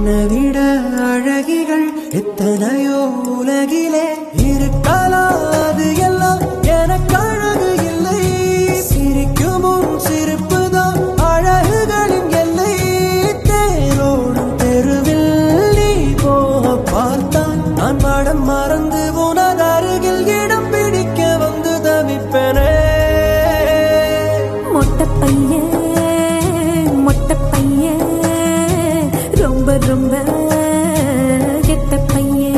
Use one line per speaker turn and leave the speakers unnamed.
உன்னை விட அழகிகள் எத்தனையோ உலகிலே இருக்கலாம் அது எல்லாம் எனக்கு அழகு இல்லை சிரிக்கும் உன் சிரிப்புதான் அழகுகளின் எல்லை தேரோடும் தெருவில் நீ போக பார்த்தான் நான் படம் மறந்து உனது அருகில் இடம் பிடிக்க வந்து தவிப்பனே
மொட்டை பையன் மொட்டை பையன் ரொம்ப ரொம்ப கெட்ட பையன்